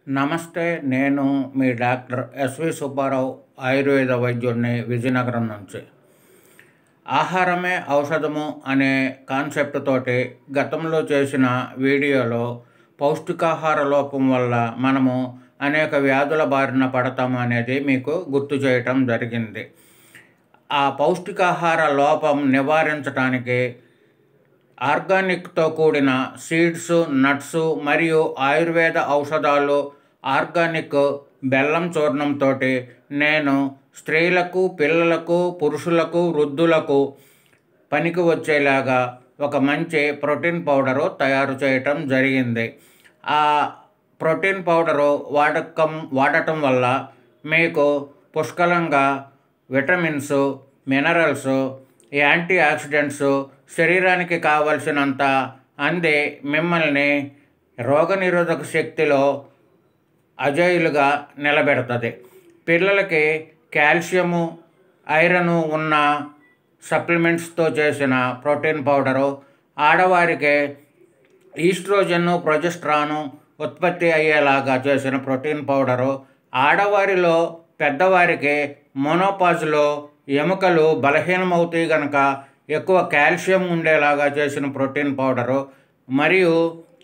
నమస్తే నేను మీ డాక్టర్ ఎస్వి సుబ్బారావు ఆయుర్వేద వైద్యుడిని విజయనగరం నుంచి ఆహారమే ఔషధము అనే కాన్సెప్ట్ తోటి గతంలో చేసిన వీడియోలో పౌష్టికాహార లోపం వల్ల మనము అనేక వ్యాధుల బారిన పడతాము అనేది మీకు గుర్తు చేయటం జరిగింది ఆ పౌష్టికాహార లోపం నివారించడానికి ఆర్గానిక్తో కూడిన సీడ్స్ నట్స్ మరియు ఆయుర్వేద ఔషధాలు ఆర్గానిక్ బెల్లం చూర్ణంతో నేను స్త్రీలకు పిల్లలకు పురుషులకు వృద్ధులకు పనికి వచ్చేలాగా ఒక మంచి ప్రోటీన్ పౌడరు తయారు చేయటం జరిగింది ఆ ప్రోటీన్ పౌడరు వాడకం వాడటం వల్ల మీకు పుష్కలంగా విటమిన్స్ మినరల్స్ యాంటీ ఆక్సిడెంట్స్ శరీరానికి కావలసినంత అంది మిమ్మల్ని రోగనిరోధక శక్తిలో అజేయులుగా నిలబెడుతుంది పిల్లలకి కాల్షియము ఐరన్ ఉన్న సప్లిమెంట్స్తో చేసిన ప్రోటీన్ పౌడరు ఆడవారికి ఈస్ట్రోజన్ ప్రొజెస్ట్రాను ఉత్పత్తి అయ్యేలాగా చేసిన ప్రోటీన్ పౌడరు ఆడవారిలో పెద్దవారికి మోనోపాజ్లో ఎముకలు బలహీనమవుతాయి కనుక ఎక్కువ కాల్షియం ఉండేలాగా చేసిన ప్రోటీన్ పౌడరు మరియు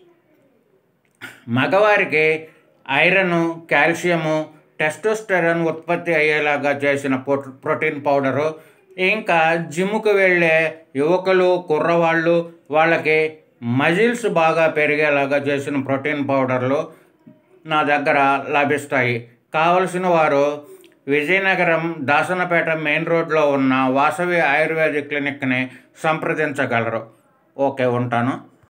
మగవారికి ఐరన్ కాల్షియము టెస్టోస్టెరాన్ ఉత్పత్తి అయ్యేలాగా చేసిన ప్రోటీన్ పౌడరు ఇంకా జిమ్కు వెళ్ళే యువకులు కుర్రవాళ్ళు వాళ్ళకి మజిల్స్ బాగా పెరిగేలాగా చేసిన ప్రోటీన్ పౌడర్లు నా దగ్గర లభిస్తాయి కావలసిన వారు విజయనగరం దాసనపేట మెయిన్ రోడ్లో ఉన్న వాసవి ఆయుర్వేదిక్ క్లినిక్ని సంప్రదించగలరు ఓకే ఉంటాను